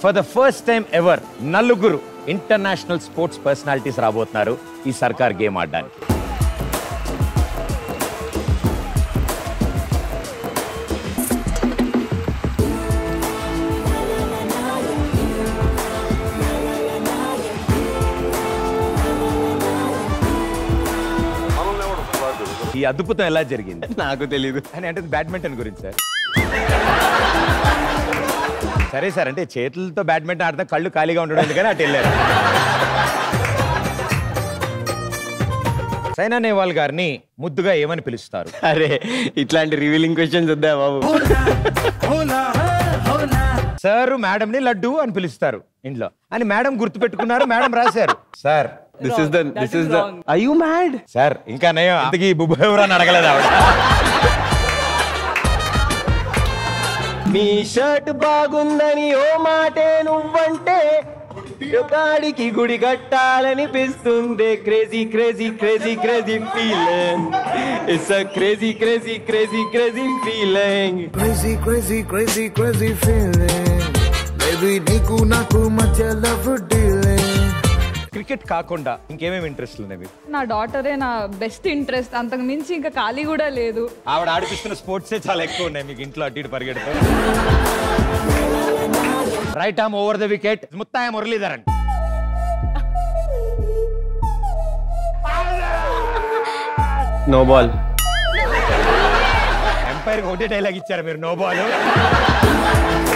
For the first time ever నలుగురు international sports personalities రాబోతున్నారు ఈ సర్కార్ గేమ్ ఆడడానికి ఈ అద్భుతం ఎలా జరిగింది నాకు తెలీదు అని అంటే బ్యాడ్మింటన్ గురించి సార్ సరే సార్ అంటే చేతులతో బ్యాడ్మింటన్ ఆడతా కళ్ళు ఖాళీగా ఉండడం ఎందుకని అటు వెళ్ళారు సైనా నెహ్వాల్ గారిని ముద్దుగా ఏమని పిలుస్తారు అరే ఇట్లాంటి రివీలింగ్ క్వశ్చన్స్ వద్దా బాబు సార్ మేడం ని లడ్డు అని పిలుస్తారు ఇంట్లో అని మేడం గుర్తు పెట్టుకున్నారు మేడం రాశారు sir this is the this is the I you mad sir ఇంకా నయం అంతకి బుబ్బు ఎవరని అడగలేదు ఆవిడ నీ షర్ట్ బాగుందని ఓ మాటే నువ్వంటే గాడికి గుడి కట్టాలనిపిస్తుంది crazy crazy crazy crazy feeling it's a crazy crazy crazy crazy feeling Crazy, crazy, crazy, crazy feeling. Baby, నీకు నాకు మధ్య లవ్ డీలింగ్ క్రికెట్ కాకుండా ఇంకేమేమి ఇంట్రెస్ట్ ఉన్నాయి మీకు నా డాటరే నా బెస్ట్ ఇంట్రెస్ట్ అంతకు మించి ఇంకా ఖాళీ కూడా లేదు ఆవిడ ఆడిపిస్తున్న స్పోర్ట్సే చాలా ఎక్కువ ఉన్నాయి మీకు ఇంట్లో అటు ఇటు పరిగెడుతూ right arm over the wicket Muttiah Muralitharan no ball umpire ఒకటే డైలాగ్ ఇచ్చారు మీరు నో బాల్